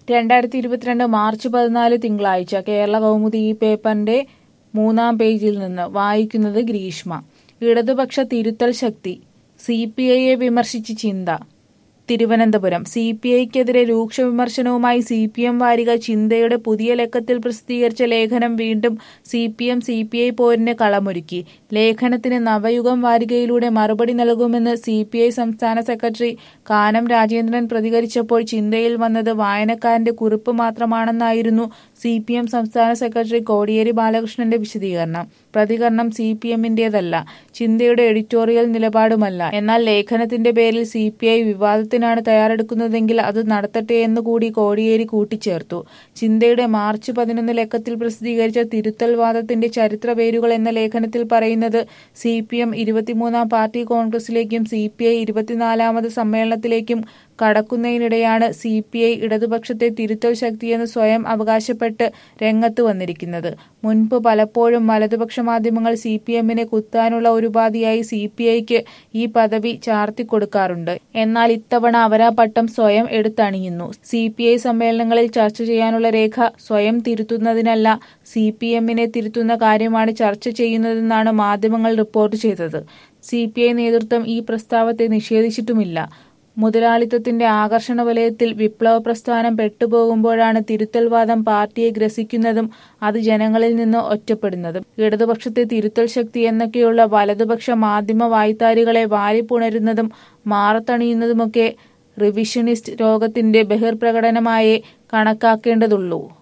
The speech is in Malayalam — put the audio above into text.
രണ്ടായിരത്തി ഇരുപത്തിരണ്ട് മാർച്ച് പതിനാല് തിങ്കളാഴ്ച കേരള കൗമുദി ഈ പേപ്പറിന്റെ മൂന്നാം പേജിൽ നിന്ന് വായിക്കുന്നത് ഗ്രീഷ്മ ഇടതുപക്ഷ തിരുത്തൽ ശക്തി സി പി ഐയെ വിമർശിച്ച് ചിന്ത തിരുവനന്തപുരം സി പി ഐക്കെതിരെ രൂക്ഷ വിമർശനവുമായി സി പി എം വാരിക ചിന്തയുടെ പുതിയ ലക്കത്തിൽ പ്രസിദ്ധീകരിച്ച ലേഖനം വീണ്ടും C P M C P I പോരിന് കളമൊരുക്കി ലേഖനത്തിന് നവയുഗം വാരികയിലൂടെ മറുപടി നൽകുമെന്ന് സി പി ഐ സംസ്ഥാന സെക്രട്ടറി കാനം രാജേന്ദ്രൻ പ്രതികരിച്ചപ്പോൾ ചിന്തയിൽ വന്നത് വായനക്കാരന്റെ കുറിപ്പ് മാത്രമാണെന്നായിരുന്നു സി പി എം സംസ്ഥാന സെക്രട്ടറി കോടിയേരി ബാലകൃഷ്ണന്റെ വിശദീകരണം പ്രതികരണം സി പി എമ്മിന്റേതല്ല ചിന്തയുടെ എഡിറ്റോറിയൽ നിലപാടുമല്ല എന്നാൽ ലേഖനത്തിന്റെ പേരിൽ സി പി ഐ വിവാദത്തിനാണ് തയ്യാറെടുക്കുന്നതെങ്കിൽ അത് നടത്തട്ടെ എന്ന് കൂടി കോടിയേരി കൂട്ടിച്ചേർത്തു ചിന്തയുടെ മാർച്ച് പതിനൊന്ന് ലക്കത്തിൽ പ്രസിദ്ധീകരിച്ച തിരുത്തൽ വാദത്തിന്റെ ചരിത്ര പേരുകൾ എന്ന ലേഖനത്തിൽ പറയുന്നത് സി പി എം ഇരുപത്തിമൂന്നാം പാർട്ടി കോൺഗ്രസിലേക്കും സി പി ഐ ഇരുപത്തിനാലാമത് സമ്മേളനത്തിലേക്കും കടക്കുന്നതിനിടെയാണ് സി പി ഐ ഇടതുപക്ഷത്തെ തിരുത്തൽ ശക്തിയെന്ന് സ്വയം അവകാശപ്പെട്ട് രംഗത്ത് വന്നിരിക്കുന്നത് മുൻപ് പലപ്പോഴും വലതുപക്ഷ മാധ്യമങ്ങൾ സി പി എമ്മിനെ കുത്താനുള്ള ഒരു ഉപാധിയായി സി പി ഐക്ക് ഈ പദവി ചാർത്തിക്കൊടുക്കാറുണ്ട് എന്നാൽ ഇത്തവണ അവരാ പട്ടം സ്വയം എടുത്തണിയുന്നു സി പി ഐ സമ്മേളനങ്ങളിൽ ചർച്ച ചെയ്യാനുള്ള രേഖ സ്വയം തിരുത്തുന്നതിനല്ല സി പി എമ്മിനെ തിരുത്തുന്ന കാര്യമാണ് ചർച്ച ചെയ്യുന്നതെന്നാണ് മാധ്യമങ്ങൾ റിപ്പോർട്ട് ചെയ്തത് സി പി ഐ നേതൃത്വം ഈ പ്രസ്താവത്തെ നിഷേധിച്ചിട്ടുമില്ല മുതലാളിത്തത്തിന്റെ ആകർഷണ വലയത്തിൽ വിപ്ലവ പ്രസ്ഥാനം പെട്ടുപോകുമ്പോഴാണ് തിരുത്തൽവാദം പാർട്ടിയെ ഗ്രസിക്കുന്നതും അത് ജനങ്ങളിൽ നിന്ന് ഒറ്റപ്പെടുന്നതും ഇടതുപക്ഷത്തെ തിരുത്തൽ ശക്തി എന്നൊക്കെയുള്ള വലതുപക്ഷ മാധ്യമ വായ്ത്താരികളെ വാരിപ്പുണരുന്നതും മാറത്തണിയുന്നതുമൊക്കെ റിവിഷനിസ്റ്റ് രോഗത്തിന്റെ ബഹിർപ്രകടനമായേ കണക്കാക്കേണ്ടതുള്ളൂ